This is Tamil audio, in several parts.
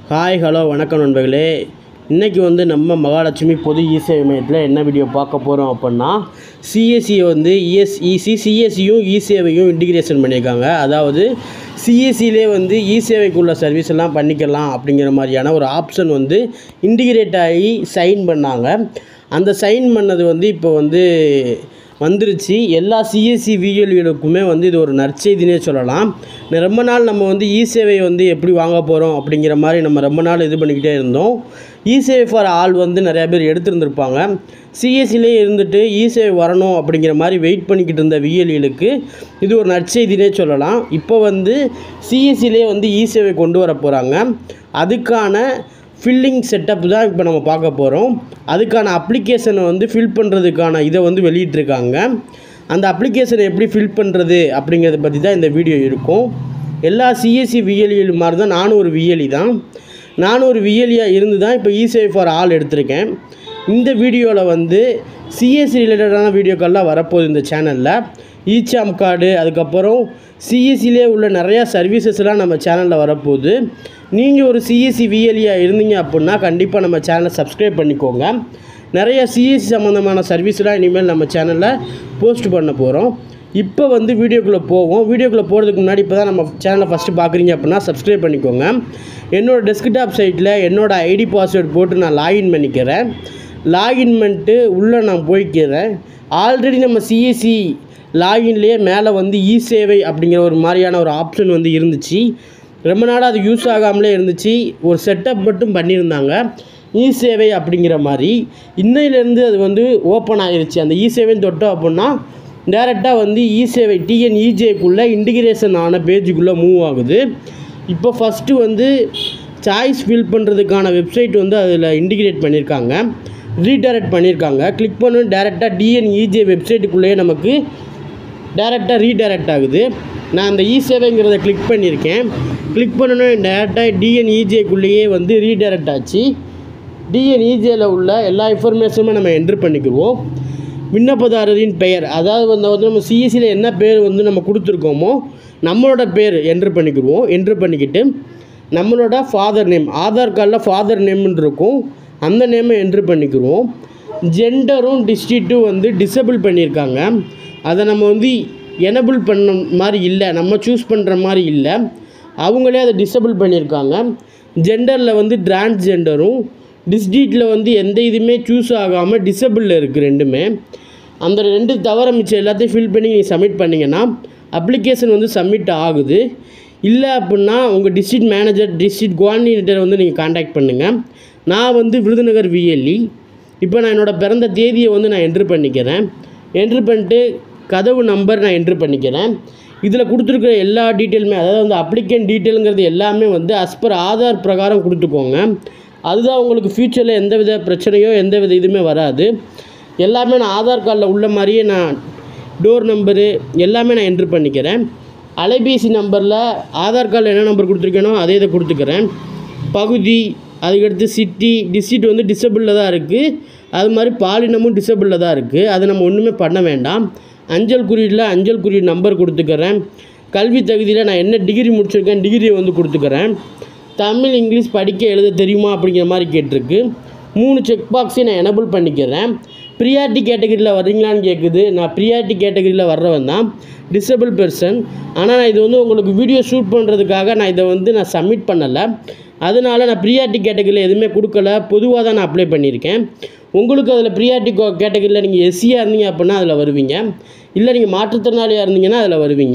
ஹாய் ஹலோ வணக்கம் நண்பர்களே இன்றைக்கி வந்து நம்ம மகாலட்சுமி பொது இசேவை மையத்தில் என்ன வீடியோ பார்க்க போகிறோம் அப்படின்னா சிஎஸ்சியை வந்து இஎஸ்இசி சிஎஸ்சியும் இசேவையும் இன்டிகிரேஷன் பண்ணியிருக்காங்க அதாவது சிஎஸ்சிலே வந்து இசேவைக்குள்ள சர்வீஸ் எல்லாம் பண்ணிக்கலாம் அப்படிங்கிற மாதிரியான ஒரு ஆப்ஷன் வந்து இன்டிகிரேட் ஆகி சைன் பண்ணாங்க அந்த சைன் பண்ணது வந்து இப்போ வந்து வந்துருச்சு எல்லா சிஎஸ்சி விஎல்களுக்குமே வந்து இது ஒரு நற்செய்தினே சொல்லலாம் ந- ரொம்ப நாள் நம்ம வந்து இ சேவை வந்து எப்படி வாங்க போகிறோம் அப்படிங்கிற மாதிரி நம்ம ரொம்ப நாள் இது பண்ணிக்கிட்டே இருந்தோம் இ சேவை ஃபார் ஆல் வந்து நிறையா பேர் எடுத்திருந்திருப்பாங்க சிஎஸ்சிலே இருந்துட்டு இ சேவை வரணும் அப்படிங்கிற மாதிரி வெயிட் பண்ணிக்கிட்டு இருந்த விஎல்களுக்கு இது ஒரு நற்செய்தினே சொல்லலாம் இப்போ வந்து சிஎஸ்சிலே வந்து இ சேவை கொண்டு வர போகிறாங்க அதுக்கான ஃபில்லிங் செட்டப் தான் இப்போ நம்ம பார்க்க போகிறோம் அதுக்கான அப்ளிகேஷனை வந்து ஃபில் பண்ணுறதுக்கான இதை வந்து வெளியிட்டிருக்காங்க அந்த அப்ளிகேஷனை எப்படி ஃபில் பண்ணுறது அப்படிங்கிறத பற்றி தான் இந்த வீடியோ இருக்கும் எல்லா சிஎஸ்சி விஎல்இ மாதிரி தான் நானும் ஒரு விஎல்இ தான் நானும் ஒரு விஎல்இயாக இருந்து தான் இப்போ இசேவை ஃபார் ஆல் எடுத்திருக்கேன் இந்த வீடியோவில் வந்து சிஎஸ்சி ரிலேட்டடான வீடியோக்கள்லாம் வரப்போகுது இந்த சேனலில் ஈச்சாம் கார்டு அதுக்கப்புறம் சிஎஸ்சிலே உள்ள நிறையா சர்வீசஸ்லாம் நம்ம சேனலில் வரப்போகுது நீங்கள் ஒரு சிஎஸ்சி விஎல்இயாக இருந்தீங்க அப்படின்னா கண்டிப்பாக நம்ம சேனலை சப்ஸ்கிரைப் பண்ணிக்கோங்க நிறைய சிஎஸ்சி சம்மந்தமான சர்வீஸ்லாம் இனிமேல் நம்ம சேனலில் போஸ்ட் பண்ண போகிறோம் இப்போ வந்து வீடியோக்குள்ளே போவோம் வீடியோக்குள்ளே போகிறதுக்கு முன்னாடி இப்போ தான் நம்ம சேனலை ஃபஸ்ட்டு பார்க்குறீங்க அப்படின்னா சப்ஸ்கிரைப் பண்ணிக்கோங்க என்னோடய டெஸ்க்டாப் சைட்டில் என்னோடய ஐடி பாஸ்வேர்ட் போட்டு நான் லாகின் பண்ணிக்கிறேன் லாகின் பண்ணிட்டு உள்ளே நான் போய்க்கிறேன் ஆல்ரெடி நம்ம சிஎஸ்சி லாகின்லேயே மேலே வந்து இ சேவை அப்படிங்கிற ஒரு மாதிரியான ஒரு ஆப்ஷன் வந்து இருந்துச்சு ரொம்ப நாளாக அது யூஸ் ஆகாமலே இருந்துச்சு ஒரு செட்டப் மட்டும் பண்ணியிருந்தாங்க இ சேவை அப்படிங்கிற மாதிரி இன்னையிலேருந்து அது வந்து ஓப்பன் ஆயிருச்சு அந்த இ சேவைன்னு தொட்டோம் அப்படின்னா டேரெக்டாக வந்து இ சேவை டிஎன்இஜேக்குள்ளே இன்டிகிரேஷன் ஆன பேஜுக்குள்ளே மூவ் ஆகுது இப்போ ஃபஸ்ட்டு வந்து சாய்ஸ் ஃபில் பண்ணுறதுக்கான வெப்சைட் வந்து அதில் இன்டிகிரேட் பண்ணியிருக்காங்க ரீடைரக்ட் பண்ணியிருக்காங்க கிளிக் பண்ணு டேரெக்டாக டிஎன்இஜே வெப்சைட்டுக்குள்ளேயே நமக்கு டேரெக்டாக ரீடைரக்ட் ஆகுது நான் அந்த இ சேவைங்கிறத கிளிக் பண்ணியிருக்கேன் கிளிக் பண்ணணும் டேரெக்டாக டிஎன்இஜேக்குள்ளேயே வந்து ரீடைரக்ட் ஆச்சு டிஎன்இஜேயில் உள்ள எல்லா இன்ஃபர்மேஷனுமே நம்ம என்ட்ரு பண்ணிக்குவோம் விண்ணப்பதாரரின் பெயர் அதாவது வந்து வந்து நம்ம சிஎஸ்சியில் என்ன பேர் வந்து நம்ம கொடுத்துருக்கோமோ நம்மளோட பேர் என்ட்ரு பண்ணிக்கிடுவோம் என்ட்ரு பண்ணிக்கிட்டு நம்மளோட ஃபாதர் நேம் ஆதார் கார்டில் ஃபாதர் நேம்னு இருக்கும் அந்த நேமை என்ட்ரு பண்ணிக்கிடுவோம் ஜெண்டரும் டிஸ்ட்ரிக்ட்டும் வந்து டிசபிள் பண்ணியிருக்காங்க அதை நம்ம வந்து எனபிள் பண்ண மாதிரி இல்லை நம்ம சூஸ் பண்ணுற மாதிரி இல்லை அவங்களே அதை டிசபிள் பண்ணியிருக்காங்க ஜெண்டரில் வந்து டிரான்ஸ்ஜெண்டரும் டிஸ்ட்ரிக்டில் வந்து எந்த இதுவுமே சூஸ் ஆகாமல் டிசபிளில் இருக்குது ரெண்டுமே அந்த ரெண்டு தவிர மிச்சம் எல்லாத்தையும் ஃபில் பண்ணி நீங்கள் சப்மிட் பண்ணிங்கன்னா அப்ளிகேஷன் வந்து சப்மிட் ஆகுது இல்லை அப்படின்னா உங்கள் டிஸ்ட்ரிக்ட் மேனேஜர் டிஸ்ட்ரிக்ட் கோஆர்டினேட்டரை வந்து நீங்கள் காண்டாக்ட் பண்ணுங்கள் நான் வந்து விருதுநகர் விஎல்இ இப்போ நான் என்னோடய பிறந்த தேதியை வந்து நான் என்ட்ரு பண்ணிக்கிறேன் என்ட்ரு பண்ணிட்டு கதவு நம்பர் நான் என்ட்ரு பண்ணிக்கிறேன் இதில் கொடுத்துருக்குற எல்லா டீட்டெயிலுமே அதாவது வந்து அப்ளிகேண்ட் டீட்டெயிலுங்கிறது எல்லாமே வந்து as per ஆதார் பிரகாரம் கொடுத்துக்கோங்க அதுதான் உங்களுக்கு ஃப்யூச்சரில் எந்த வித பிரச்சனையோ எந்த வித இதுவுமே வராது எல்லாமே நான் ஆதார் கார்டில் உள்ள மாதிரியே நான் டோர் நம்பரு எல்லாமே நான் என்ட்ரு பண்ணிக்கிறேன் அலைபேசி நம்பரில் ஆதார் கார்டில் என்ன நம்பர் கொடுத்துருக்கேனோ அதே இதை கொடுத்துக்கிறேன் பகுதி அதுக்கடுத்து சிட்டி டிஸ்ட்ரிக்ட் வந்து டிசபிளில் தான் இருக்குது அது மாதிரி பாலினமும் டிசபிளில் தான் இருக்குது அதை நம்ம ஒன்றுமே பண்ண வேண்டாம் அஞ்சல் குறியீடில் அஞ்சல் குறியீடு நம்பர் கொடுத்துக்கிறேன் கல்வி தகுதியில் நான் என்ன டிகிரி முடிச்சிருக்கேன் டிகிரியை வந்து கொடுத்துக்கிறேன் தமிழ் இங்கிலீஷ் படிக்க எழுத தெரியுமா அப்படிங்கிற மாதிரி கேட்டிருக்கு மூணு செக் பாக்ஸையும் நான் எனபிள் பண்ணிக்கிறேன் ப்ரியாரிட்டி கேட்டகரியில் வர்றீங்களான்னு கேட்குது நான் ப்ரியாரிட்டி கேட்டகரியில் வர்றவன் தான் டிசபிள் பெர்சன் ஆனால் நான் இது வந்து உங்களுக்கு வீடியோ ஷூட் பண்ணுறதுக்காக நான் இதை வந்து நான் சப்மிட் பண்ணலை அதனால நான் ப்ரியாரிட்டி கேட்டகரியில் எதுவுமே கொடுக்கல பொதுவாக தான் நான் அப்ளை பண்ணியிருக்கேன் உங்களுக்கு அதில் ப்ரியாரிட்டி கேட்டகரியில் நீங்கள் எஸ்சியாக இருந்தீங்க அப்படின்னா அதில் வருவீங்க இல்லை நீங்கள் மாற்றுத்திறனாளியாக இருந்தீங்கன்னா அதில் வருவீங்க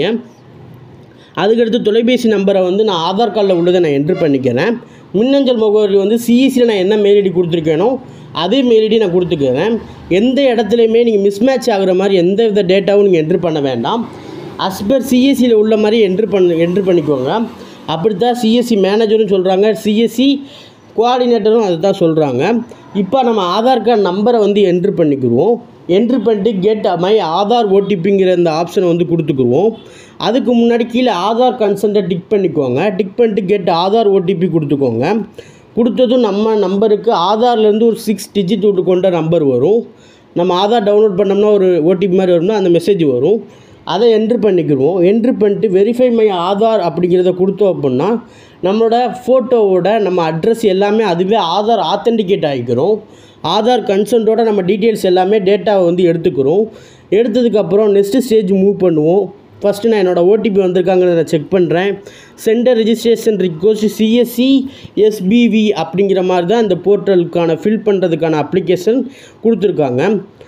அதுக்கடுத்து தொலைபேசி நம்பரை வந்து நான் ஆதார் கார்டில் உள்ளதை நான் என்ட்ரு பண்ணிக்கிறேன் மின்னஞ்சல் முகவரி வந்து சிஇசியில் நான் என்ன மெயில் ஐடி கொடுத்துருக்கேனோ அதே மெயில் ஐடி நான் கொடுத்துக்கிறேன் எந்த இடத்துலையுமே நீங்கள் மிஸ்மேட்ச் ஆகுற மாதிரி எந்த வித டேட்டாவும் நீங்கள் என்ட்ரு பண்ண வேண்டாம் அஸ்பர் சிஎஸ்சியில் உள்ள மாதிரி என்ட்ரு பண்ண என்ட்ரு பண்ணிக்கோங்க அப்படித்தான் சிஎஸ்சி மேனேஜரும் சொல்கிறாங்க சிஎஸ்சி கோஆர்டினேட்டரும் அதை தான் சொல்கிறாங்க இப்போ நம்ம ஆதார் கார்டு நம்பரை வந்து என்ட்ரு பண்ணிக்கிடுவோம் என்ட்ரு பண்ணிட்டு கெட் மை ஆதார் ஓடிபிங்கிற இந்த ஆப்ஷனை வந்து கொடுத்துக்குருவோம் அதுக்கு முன்னாடி கீழே ஆதார் கன்சென்ட்டை டிக் பண்ணிக்கோங்க டிக் பண்ணிட்டு கெட் ஆதார் ஓடிபி கொடுத்துக்கோங்க கொடுத்ததும் நம்ம நம்பருக்கு ஆதார்லேருந்து ஒரு சிக்ஸ் டிஜிட் விட்டு கொண்ட நம்பர் வரும் நம்ம ஆதார் டவுன்லோட் பண்ணோம்னா ஒரு ஓடிபி மாதிரி வரும்னா அந்த மெசேஜ் வரும் அதை என்ட்ரு பண்ணிக்கிடுவோம் என்ட்ரு பண்ணிட்டு வெரிஃபை மை ஆதார் அப்படிங்கிறத கொடுத்தோம் அப்படின்னா நம்மளோட ஃபோட்டோவோட நம்ம அட்ரஸ் எல்லாமே அதுவே ஆதார் ஆத்தென்டிகேட் ஆகிக்கிறோம் ஆதார் கன்சென்ட்டோட நம்ம டீட்டெயில்ஸ் எல்லாமே டேட்டாவை வந்து எடுத்துக்கிறோம் எடுத்ததுக்கப்புறம் நெக்ஸ்ட்டு ஸ்டேஜ் மூவ் பண்ணுவோம் ஃபஸ்ட்டு நான் என்னோடய ஓடிபி வந்திருக்காங்கன்னு நான் செக் பண்ணுறேன் centre registration request CSC SPV அப்படிங்கிற மாதிரி தான் இந்த போர்ட்டலுக்கான ஃபில் பண்ணுறதுக்கான அப்ளிகேஷன் கொடுத்துருக்காங்க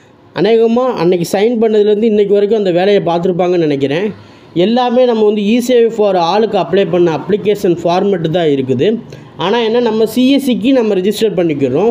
அநேகமாக அன்னைக்கு சைன் பண்ணதுலேருந்து இன்றைக்கி வரைக்கும் அந்த வேலையை பார்த்துருப்பாங்கன்னு நினைக்கிறேன் எல்லாமே நம்ம வந்து இசேவை ஃபார் ஆளுக்கு அப்ளை பண்ண அப்ளிகேஷன் ஃபார்மெட்டு தான் இருக்குது ஆனால் என்ன நம்ம சிஎஸ்சிக்கு நம்ம ரிஜிஸ்டர் பண்ணிக்கிறோம்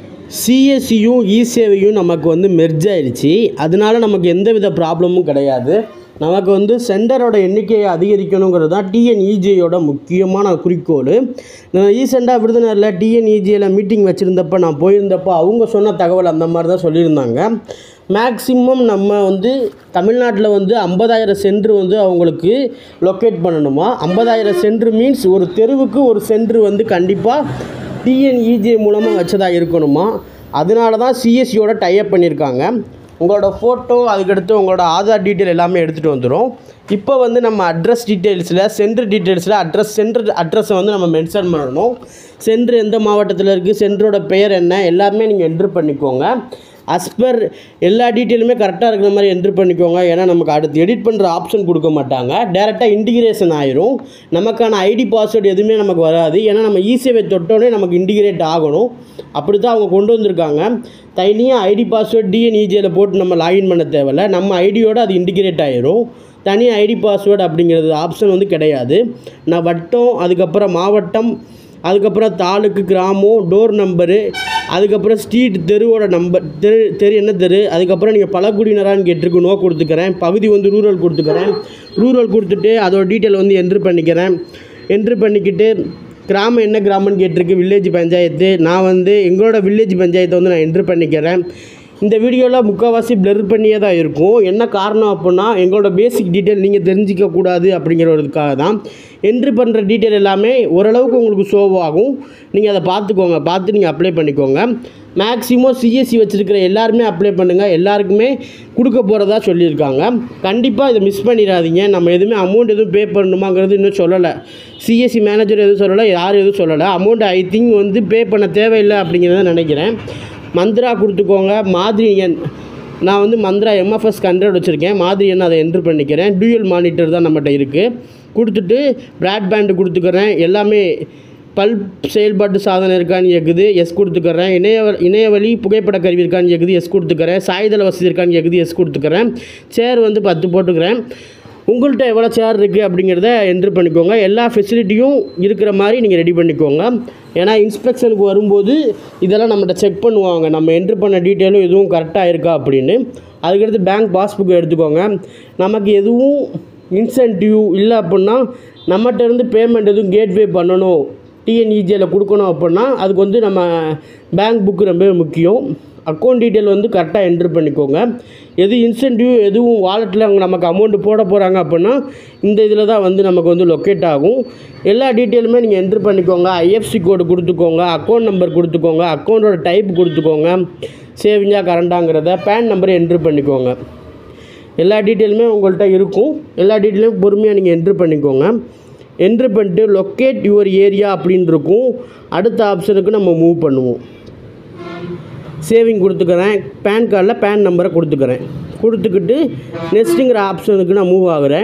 சிஎஸ்சியும் இசேவையும் நமக்கு வந்து மெர்ஜ் ஆயிடுச்சு அதனால நமக்கு எந்த வித ப்ராப்ளமும் கிடையாது நமக்கு வந்து சென்டரோட எண்ணிக்கையை அதிகரிக்கணுங்கிறது தான் டிஎன்இஜியோட முக்கியமான குறிக்கோள் நான் ரீசெண்டாக விருதுநகரில் டிஎன்இஜியில் மீட்டிங் வச்சுருந்தப்போ நான் போயிருந்தப்போ அவங்க சொன்ன தகவல் அந்த மாதிரி தான் சொல்லியிருந்தாங்க மேக்ஸிமம் நம்ம வந்து தமிழ்நாட்டில் வந்து ஐம்பதாயிரம் சென்ட்ரு வந்து அவங்களுக்கு லொக்கேட் பண்ணணுமா ஐம்பதாயிரம் சென்ட்ரு மீன்ஸ் ஒரு தெருவுக்கு ஒரு சென்ட்ரு வந்து கண்டிப்பாக டிஎன்இஜே மூலமாக வச்சதா இருக்கணுமா அதனால தான் சிஎஸ்சியோட டைப் பண்ணியிருக்காங்க உங்களோட ஃபோட்டோ அதுக்கடுத்து உங்களோட ஆதார் டீட்டெயில் எல்லாமே எடுத்துகிட்டு வந்துடும் இப்போ வந்து நம்ம அட்ரஸ் டீட்டெயில்ஸில் சென்டர் டீட்டெயில்ஸில் அட்ரஸ் சென்டர் அட்ரஸை வந்து நம்ம மென்ஷன் பண்ணணும் சென்டர் எந்த மாவட்டத்தில் இருக்குது சென்டரோட பெயர் என்ன எல்லாமே நீங்கள் என்ட்ரு பண்ணிக்கோங்க as per எல்லா டீட்டெயிலுமே கரெக்டாக இருக்கிற மாதிரி என்ட்ரு பண்ணிக்கோங்க ஏன்னா நமக்கு அடுத்து எடிட் பண்ணுற ஆப்ஷன் கொடுக்க மாட்டாங்க டேரெக்டாக இன்டிகிரேஷன் ஆயிரும் நமக்கான ஐடி பாஸ்வேர்டு எதுவுமே நமக்கு வராது ஏன்னா நம்ம ஈஸியை தொட்டோடனே நமக்கு இன்டிகிரேட் ஆகணும் அப்படி தான் அவங்க கொண்டு வந்திருக்காங்க தனியாக ஐடி பாஸ்வேர்டு டிஎன்இஜியில் போட்டு நம்ம லாகின் பண்ண தேவையில்ல நம்ம ஐடியோட அது இன்டிகிரேட் ஆயிரும் தனி ஐடி பாஸ்வேர்டு அப்படிங்கிறது ஆப்ஷன் வந்து கிடையாது நான் வட்டம் அதுக்கப்புறம் மாவட்டம் அதுக்கப்புறம் தாலுக்கு கிராமம் டோர் நம்பரு அதுக்கப்புறம் ஸ்ட்ரீட் தெருவோட நம்பர் தெரு தெரு என்ன தெரு அதுக்கப்புறம் நீங்கள் பழங்குடியினரான்னு கேட்டிருக்கு நோ கொடுத்துக்கிறேன் பகுதி வந்து ரூரல் கொடுத்துக்கிறேன் ரூரல் கொடுத்துட்டு அதோட டீட்டெயில் வந்து என்ட்ரு பண்ணிக்கிறேன் என்ட்ரு பண்ணிக்கிட்டு கிராமம் என்ன கிராமம்னு கேட்டிருக்கு வில்லேஜ் பஞ்சாயத்து நான் வந்து எங்களோட வில்லேஜ் பஞ்சாயத்தை வந்து நான் என்ட்ரு பண்ணிக்கிறேன் இந்த வீடியோவில் முக்கால்வாசி பிளர் பண்ணியே தான் இருக்கும் என்ன காரணம் அப்படின்னா எங்களோட பேசிக் டீட்டெயில் நீங்கள் தெரிஞ்சிக்க கூடாது அப்படிங்கிறதுக்காக தான் என்ட்ரி பண்ணுற டீட்டெயில் எல்லாமே ஓரளவுக்கு உங்களுக்கு ஷோவ் ஆகும் நீங்கள் அதை பார்த்துக்கோங்க பார்த்து நீங்கள் அப்ளை பண்ணிக்கோங்க மேக்ஸிமம் சிஎஸ்சி வச்சுருக்கிற எல்லாருமே அப்ளை பண்ணுங்கள் எல்லாருக்குமே கொடுக்க போகிறதா சொல்லியிருக்காங்க கண்டிப்பாக இதை மிஸ் பண்ணிடாதீங்க நம்ம எதுவுமே அமௌண்ட் எதுவும் பே பண்ணணுமாங்கிறது இன்னும் சொல்லலை சிஎஸ்சி மேனேஜர் எதுவும் சொல்லலை யாரும் எதுவும் சொல்லலை அமௌண்ட் ஐ திங்க் வந்து பே பண்ண தேவையில்லை அப்படிங்கிறத நினைக்கிறேன் மந்த்ரா கொடுத்துக்கோங்க மாதிரி எண் நான் வந்து மந்த்ரா எம்எஃப்எஸ் ஹண்ட்ரட் வச்சுருக்கேன் மாதிரி எண் அதை என்ட்ரு பண்ணிக்கிறேன் டூயல் மானிட்டர் தான் நம்மகிட்ட இருக்குது கொடுத்துட்டு ப்ராட்பேண்டு கொடுத்துக்கிறேன் எல்லாமே பல்ப் செயல்பாட்டு சாதனம் இருக்கான்னு கேட்குது எஸ் கொடுத்துக்கிறேன் இணைய இணையவழி புகைப்பட கருவி இருக்கான்னு கேட்குது எஸ் கொடுத்துக்கிறேன் சாய்தள வசதி இருக்கான்னு கேட்குது எஸ் கொடுத்துக்கிறேன் சேர் வந்து பத்து போட்டுக்கிறேன் உங்கள்கிட்ட எவ்வளோ சேர் இருக்குது அப்படிங்கிறத என்ட்ரு பண்ணிக்கோங்க எல்லா ஃபெசிலிட்டியும் இருக்கிற மாதிரி நீங்கள் ரெடி பண்ணிக்கோங்க ஏன்னா இன்ஸ்பெக்ஷனுக்கு வரும்போது இதெல்லாம் நம்மகிட்ட செக் பண்ணுவாங்க நம்ம என்ட்ரு பண்ண டீட்டெயிலும் எதுவும் கரெக்டாக இருக்கா அப்படின்னு அதுக்கடுத்து பேங்க் பாஸ்புக் எடுத்துக்கோங்க நமக்கு எதுவும் இன்சென்டிவ் இல்லை அப்படின்னா நம்மகிட்ட இருந்து பேமெண்ட் எதுவும் கேட்வே பண்ணணும் டிஎன்இஜியில் கொடுக்கணும் அப்படின்னா அதுக்கு வந்து நம்ம பேங்க் புக்கு ரொம்ப முக்கியம் அக்கௌண்ட் டீட்டெயில் வந்து கரெக்டாக என்ட்ரு பண்ணிக்கோங்க எது இன்சென்டிவ் எதுவும் வாலெட்டில் அவங்க நமக்கு அமௌண்ட் போட போகிறாங்க அப்படின்னா இந்த இதில் தான் வந்து நமக்கு வந்து லொக்கேட் ஆகும் எல்லா டீட்டெயிலுமே நீங்கள் என்ட்ரு பண்ணிக்கோங்க ஐஎஃப்சி கோடு கொடுத்துக்கோங்க அக்கௌண்ட் நம்பர் கொடுத்துக்கோங்க அக்கௌண்ட்டோட டைப் கொடுத்துக்கோங்க சேவிங்காக கரண்டாங்கிறத பேன் நம்பரை என்ட்ரு பண்ணிக்கோங்க எல்லா டீட்டெயிலுமே உங்கள்கிட்ட இருக்கும் எல்லா டீட்டெயிலும் பொறுமையாக நீங்கள் என்ட்ரு பண்ணிக்கோங்க என்ட்ரு பண்ணிட்டு லொக்கேட் யுவர் ஏரியா அப்படின்னு இருக்கும் அடுத்த ஆப்ஷனுக்கு நம்ம மூவ் பண்ணுவோம் சேவிங் கொடுத்துக்கிறேன் பேன் கார்டில் பேன் நம்பரை கொடுத்துக்கிறேன் கொடுத்துக்கிட்டு நெக்ஸ்ட்டுங்கிற ஆப்ஷனுக்கு நான் மூவ் ஆகுறேன்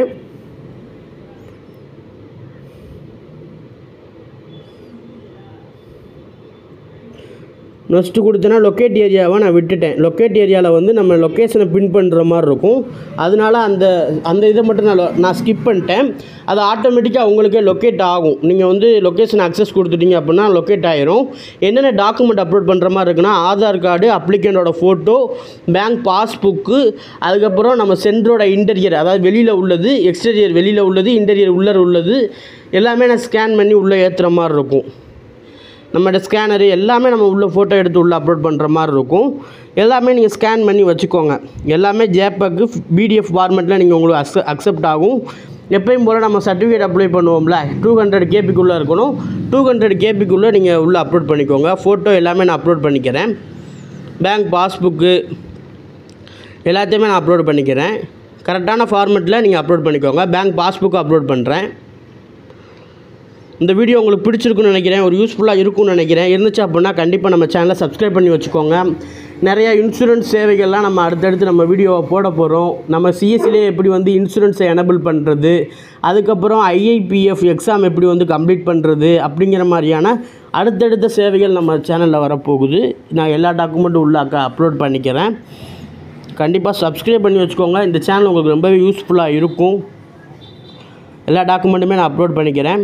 நெக்ஸ்ட்டு கொடுத்தேன்னா லொக்கேட் ஏரியாவை நான் விட்டுட்டேன் லொக்கேட் ஏரியாவில் வந்து நம்ம லொக்கேஷனை பின் பண்ணுற மாதிரி இருக்கும் அதனால அந்த அந்த இதை மட்டும் நான் lo- நான் ஸ்கிப் பண்ணிட்டேன் அது ஆட்டோமேட்டிக்காக உங்களுக்கே லொக்கேட் ஆகும் நீங்கள் வந்து லொக்கேஷன் அக்சஸ் கொடுத்துட்டீங்க அப்படின்னா லொக்கேட் ஆயிரும் என்னென்ன டாக்குமெண்ட் அப்லோட் பண்ணுற மாதிரி இருக்குன்னா ஆதார் கார்டு அப்ளிகண்டோட ஃபோட்டோ பேங்க் பாஸ்புக்கு அதுக்கப்புறம் நம்ம சென்டரோட இன்டீரியர் அதாவது வெளியில் உள்ளது எக்ஸ்டீரியர் வெளியில் உள்ளது இன்டீரியர் உள்ளே உள்ளது எல்லாமே நான் ஸ்கேன் பண்ணி உள்ளே ஏற்றுற மாதிரி இருக்கும் நம்மளோட ஸ்கேனரு எல்லாமே நம்ம உள்ள ஃபோட்டோ எடுத்து உள்ளே அப்லோட் பண்ணுற மாதிரி இருக்கும் எல்லாமே நீங்கள் ஸ்கேன் பண்ணி வச்சுக்கோங்க எல்லாமே ஜேபக்கு பிடிஎஃப் ஃபார்மெட்டில் நீங்கள் உங்களுக்கு அக்ச அக்செப்ட் ஆகும் எப்பயும் போல் நம்ம சர்டிஃபிகேட் அப்ளை பண்ணுவோம்ல டூ ஹண்ட்ரட் கேபிக்குள்ளே இருக்கணும் டூ ஹண்ட்ரட் கேபிக்குள்ளே நீங்கள் உள்ளே அப்லோட் பண்ணிக்கோங்க ஃபோட்டோ எல்லாமே நான் அப்லோட் பண்ணிக்கிறேன் பேங்க் பாஸ்புக்கு எல்லாத்தையுமே நான் அப்லோட் பண்ணிக்கிறேன் கரெக்டான ஃபார்மெட்டில் நீங்கள் அப்லோட் பண்ணிக்கோங்க பேங்க் பாஸ்புக்கு அப்லோட் பண்ணுறேன் இந்த வீடியோ உங்களுக்கு பிடிச்சிருக்குன்னு நினைக்கிறேன் ஒரு யூஸ்ஃபுல்லாக இருக்கும்னு நினைக்கிறேன் இருந்துச்சு அப்படின்னா கண்டிப்பாக நம்ம சேனலை சப்ஸ்கிரைப் பண்ணி வச்சுக்கோங்க நிறையா இன்சூரன்ஸ் சேவைகள்லாம் நம்ம அடுத்தடுத்து நம்ம வீடியோவை போட போகிறோம் நம்ம சிஎஸ்சிலே எப்படி வந்து இன்சூரன்ஸை எனபிள் பண்ணுறது அதுக்கப்புறம் ஐஐபிஎஃப் எக்ஸாம் எப்படி வந்து கம்ப்ளீட் பண்ணுறது அப்படிங்கிற மாதிரியான அடுத்தடுத்த சேவைகள் நம்ம சேனலில் வரப்போகுது நான் எல்லா டாக்குமெண்ட்டும் உள்ளாக்க அப்லோட் பண்ணிக்கிறேன் கண்டிப்பாக சப்ஸ்கிரைப் பண்ணி வச்சுக்கோங்க இந்த சேனல் உங்களுக்கு ரொம்பவே யூஸ்ஃபுல்லாக இருக்கும் எல்லா டாக்குமெண்ட்டுமே நான் அப்லோட் பண்ணிக்கிறேன்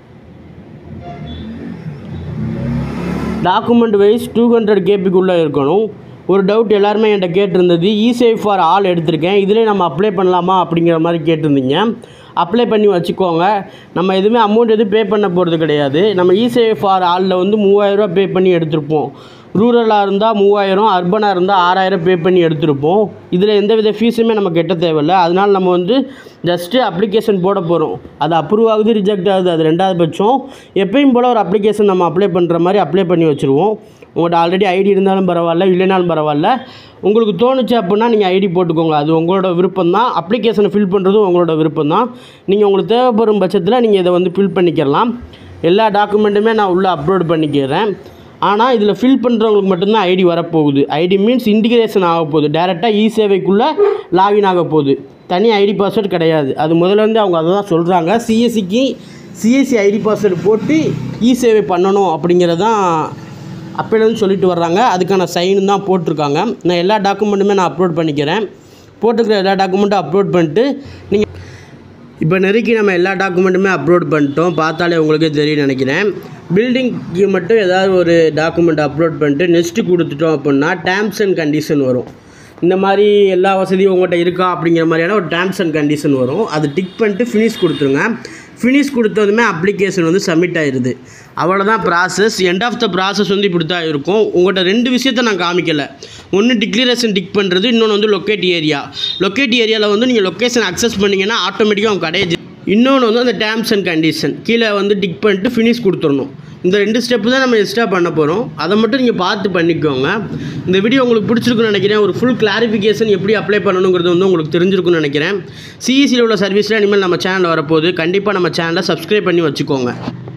டாக்குமெண்ட் வைஸ் டூ ஹண்ட்ரட் கேபிக்குள்ளே இருக்கணும் ஒரு டவுட் எல்லாருமே என்கிட்ட கேட்டிருந்தது இசேவ் ஃபார் ஆல் எடுத்திருக்கேன் இதிலே நம்ம அப்ளை பண்ணலாமா அப்படிங்கிற மாதிரி கேட்டிருந்தீங்க அப்ளை பண்ணி வச்சுக்கோங்க நம்ம எதுவுமே அமௌண்ட் எதுவும் பே பண்ண போகிறது கிடையாது நம்ம இசேவ் ஃபார் ஆலில் வந்து மூவாயிரரூவா பே பண்ணி எடுத்திருப்போம் ரூரலாக இருந்தால் மூவாயிரம் அர்பனாக இருந்தால் ஆறாயிரம் பே பண்ணி எடுத்திருப்போம் இதில் எந்த வித ஃபீஸுமே நம்ம கட்ட தேவையில்ல அதனால் நம்ம வந்து ஜஸ்ட்டு அப்ளிகேஷன் போட போகிறோம் அது அப்ரூவ் ஆகுது ரிஜெக்ட் ஆகுது அது ரெண்டாவது பட்சம் எப்பயும் போல் ஒரு அப்ளிகேஷன் நம்ம அப்ளை பண்ணுற மாதிரி அப்ளை பண்ணி வச்சுருவோம் உங்கள்கிட்ட ஆல்ரெடி ஐடி இருந்தாலும் பரவாயில்ல இல்லைனாலும் பரவாயில்ல உங்களுக்கு தோணுச்சு அப்படின்னா நீங்கள் ஐடி போட்டுக்கோங்க அது உங்களோட விருப்பம் தான் அப்ளிகேஷனை ஃபில் பண்ணுறதும் உங்களோட விருப்பம் தான் நீங்கள் உங்களுக்கு தேவைப்படும் பட்சத்தில் நீங்கள் இதை வந்து ஃபில் பண்ணிக்கலாம் எல்லா டாக்குமெண்ட்டுமே நான் உள்ளே அப்லோட் பண்ணிக்கிறேன் ஆனால் இதில் ஃபில் பண்ணுறவங்களுக்கு மட்டும்தான் ஐடி வரப்போகுது ஐடி மீன்ஸ் இன்டிகிரேஷன் ஆக போகுது டேரெக்டாக இ சேவைக்குள்ளே லாகின் ஆக போகுது தனி ஐடி பாஸ்வேர்டு கிடையாது அது முதல்லேருந்து அவங்க அதை தான் சொல்கிறாங்க சிஎஸ்சிக்கு சிஎஸ்சி ஐடி பாஸ்வேர்டு போட்டு இ சேவை பண்ணணும் அப்படிங்கிறது தான் அப்போலேருந்து சொல்லிட்டு வர்றாங்க அதுக்கான சைனு தான் போட்டிருக்காங்க நான் எல்லா டாக்குமெண்ட்டுமே நான் அப்லோட் பண்ணிக்கிறேன் போட்டுக்கிற எல்லா டாக்குமெண்ட்டும் அப்லோட் பண்ணிட்டு நீங்கள் இப்போ நெருக்கி நம்ம எல்லா டாக்குமெண்ட்டுமே அப்லோட் பண்ணிட்டோம் பார்த்தாலே உங்களுக்கே தெரியும் நினைக்கிறேன் பில்டிங்க்கு மட்டும் ஏதாவது ஒரு டாக்குமெண்ட் அப்லோட் பண்ணிட்டு நெக்ஸ்ட்டு கொடுத்துட்டோம் அப்படின்னா டேர்ம்ஸ் அண்ட் கண்டிஷன் வரும் இந்த மாதிரி எல்லா வசதியும் உங்கள்கிட்ட இருக்கா அப்படிங்கிற மாதிரியான ஒரு டேர்ம்ஸ் அண்ட் கண்டிஷன் வரும் அது டிக் பண்ணிட்டு ஃபினிஷ் கொடுத்துருங்க ஃபினிஷ் கொடுத்ததுமே அப்ளிகேஷன் வந்து சப்மிட் ஆயிடுது அவ்வளோதான் process end of the process வந்து இப்படி தான் இருக்கும் உங்கள்கிட்ட ரெண்டு விஷயத்த நான் காமிக்கலை ஒன்று டிக்ளரேஷன் டிக் பண்ணுறது இன்னொன்று வந்து லொக்கேட் ஏரியா லொக்கேட் ஏரியாவில் வந்து நீங்கள் லொக்கேஷன் அக்சஸ் பண்ணிங்கன்னா ஆட்டோமேட்டிக்காக உங்கள் கடையை இன்னொன்று வந்து அந்த டேர்ம்ஸ் அண்ட் கண்டிஷன் கீழே வந்து டிக் பண்ணிட்டு ஃபினிஷ் கொடுத்துடணும் இந்த ரெண்டு ஸ்டெப்பு தான் நம்ம எக்ஸ்ட்ரா பண்ண போகிறோம் அதை மட்டும் நீங்கள் பார்த்து பண்ணிக்கோங்க இந்த வீடியோ உங்களுக்கு பிடிச்சிருக்குன்னு நினைக்கிறேன் ஒரு ஃபுல் கிளாரிஃபிகேஷன் எப்படி அப்ளை பண்ணணுங்கிறது வந்து உங்களுக்கு தெரிஞ்சிருக்குன்னு நினைக்கிறேன் சிஇசியில் உள்ள சர்வீஸில் இனிமேல் நம்ம சேனலில் வரப்போகுது கண்டிப்பாக நம்ம சேனலை சப்ஸ்கிரைப் பண்ணி வச்சுக்கோங்க